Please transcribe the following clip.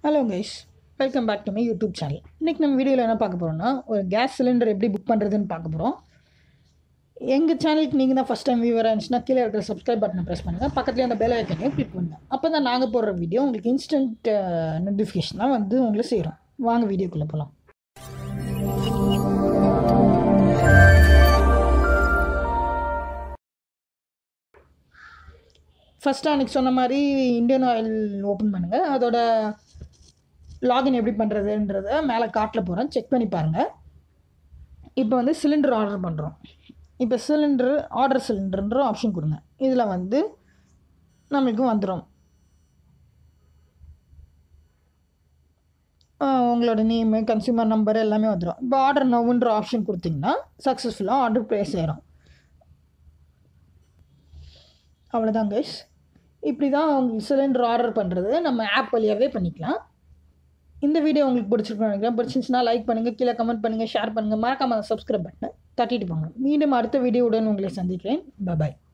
hello guys welcome back to my YouTube channel இன்றைக்கி நம்ம வீடியோவில் என்ன பார்க்க போகிறோம்னா ஒரு கேஸ் சிலிண்டர் எப்படி புக் பண்ணுறதுன்னு பார்க்க போகிறோம் எங்கள் சேனலுக்கு நீங்கள் தான் ஃபஸ்ட் டைம் வியூவராக இருந்துச்சுன்னா கீழே இருக்கிற சப்ஸ்கிரைப் பட்டனை ப்ரெஸ் பண்ணுங்கள் பக்கத்துலேயே அந்த பெல் ஐக்கனையும் கிளிக் பண்ணுங்கள் அப்போ தான் நாங்கள் போடுற வீடியோ உங்களுக்கு இன்ஸ்டன்ட் நோட்டிஃபிகேஷனாக வந்து உங்களை செய்கிறோம் வாங்க வீடியோக்குள்ளே போகலாம் ஃபஸ்ட்டு அன்றைக்கி சொன்ன மாதிரி இந்தியன் ஆயில் ஓப்பன் பண்ணுங்கள் அதோட லாகின் எப்படி பண்ணுறதுன்றத மேலே காட்டில் போகிறேன் செக் பண்ணி பாருங்கள் இப்போ வந்து சிலிண்டர் ஆர்டர் பண்ணுறோம் இப்போ சிலிண்டர் ஆர்டர் சிலிண்டர்ன்ற ஆப்ஷன் கொடுங்க இதில் வந்து நம்மளுக்கு வந்துடும் உங்களோட நேமு கன்சியூமர் நம்பர் எல்லாமே வந்துடும் இப்போ ஆர்டர் நோவுன்ற ஆப்ஷன் கொடுத்தீங்கன்னா சக்ஸஸ்ஃபுல்லாக ஆர்டர் ப்ளேஸ் ஆயிரும் அவ்வளோதான் கைஸ் இப்படி தான் உங்களுக்கு சிலிண்டர் ஆர்டர் பண்ணுறது நம்ம ஆப் வழியாகவே பண்ணிக்கலாம் இந்த வீடியோ உங்களுக்கு பிடிச்சிருக்கணும் நினைக்கிறேன் பிடிச்சிருந்துச்சுன்னா லைக் பண்ணுங்கள் கீழே கமெண்ட் பண்ணுங்கள் ஷேர் பண்ணுங்கள் மறக்காம சப்ஸ்கிரைப் பட்டனை தட்டிட்டு போங்க மீண்டும் அடுத்த வீடியோவுடன் உங்களை சந்திக்கிறேன் பாய்